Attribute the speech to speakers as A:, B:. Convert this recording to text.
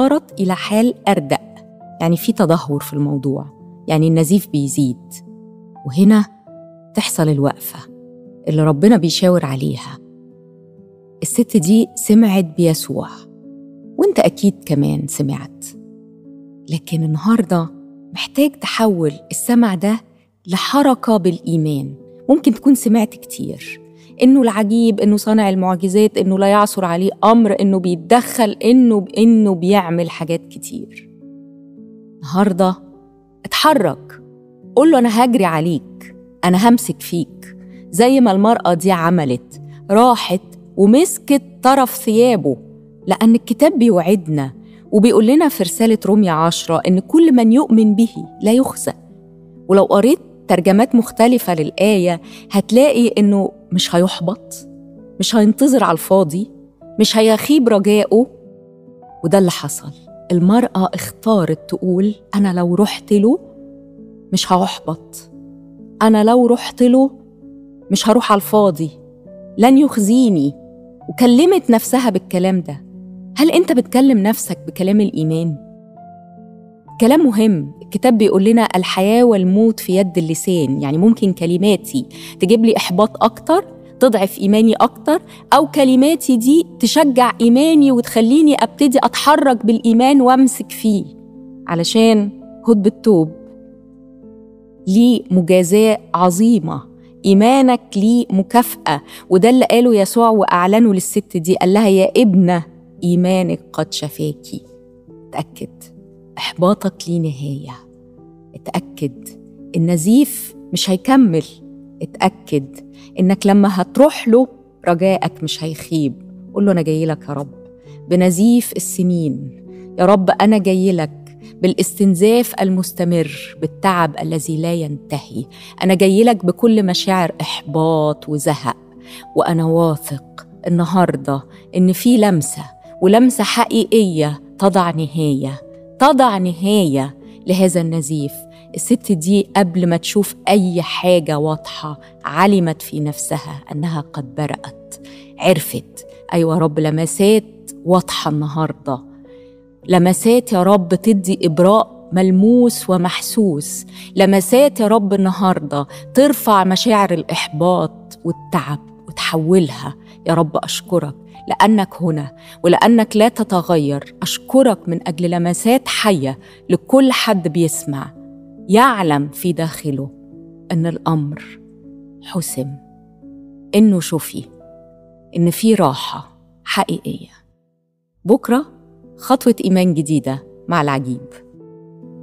A: تحدرت إلى حال أردأ يعني في تدهور في الموضوع يعني النزيف بيزيد وهنا تحصل الوقفة اللي ربنا بيشاور عليها الست دي سمعت بيسوع وانت أكيد كمان سمعت لكن النهارده محتاج تحول السمع ده لحركة بالإيمان ممكن تكون سمعت كتير إنه العجيب إنه صانع المعجزات إنه لا يعثر عليه أمر إنه بيتدخل إنه إنه بيعمل حاجات كتير النهارده اتحرك قول له أنا هجري عليك أنا همسك فيك زي ما المرأة دي عملت راحت ومسكت طرف ثيابه لأن الكتاب بيوعدنا وبيقول لنا في رسالة رومية عشرة إن كل من يؤمن به لا يخزى ولو قريت ترجمات مختلفة للآية هتلاقي إنه مش هيحبط مش هينتظر على الفاضي مش هيخيب رجائه وده اللي حصل المرأة اختارت تقول أنا لو رحت له مش هحبط أنا لو رحت له مش هروح على الفاضي لن يخزيني وكلمت نفسها بالكلام ده هل انت بتكلم نفسك بكلام الايمان كلام مهم الكتاب بيقول لنا الحياه والموت في يد اللسان يعني ممكن كلماتي تجيب لي احباط اكتر تضعف ايماني اكتر او كلماتي دي تشجع ايماني وتخليني ابتدي اتحرك بالايمان وامسك فيه علشان هد بالتوب ليه مجازاه عظيمه ايمانك ليه مكافاه وده اللي قاله يسوع واعلنه للست دي قال لها يا ابنه إيمانك قد شفاكي اتأكد إحباطك ليه نهاية اتأكد النزيف مش هيكمل اتأكد إنك لما هتروح له رجائك مش هيخيب قول له أنا جاي لك يا رب بنزيف السنين يا رب أنا جاي لك بالاستنزاف المستمر بالتعب الذي لا ينتهي أنا جاي لك بكل مشاعر إحباط وزهق وأنا واثق النهارده إن في لمسة ولمسة حقيقية تضع نهاية تضع نهاية لهذا النزيف الست دي قبل ما تشوف أي حاجة واضحة علمت في نفسها أنها قد برأت عرفت أيوة رب لمسات واضحة النهاردة لمسات يا رب تدي إبراء ملموس ومحسوس لمسات يا رب النهاردة ترفع مشاعر الإحباط والتعب وتحولها يا رب أشكرك لأنك هنا ولأنك لا تتغير أشكرك من أجل لمسات حية لكل حد بيسمع يعلم في داخله أن الأمر حسم إنه شفي إن في راحة حقيقية بكرة خطوة إيمان جديدة مع العجيب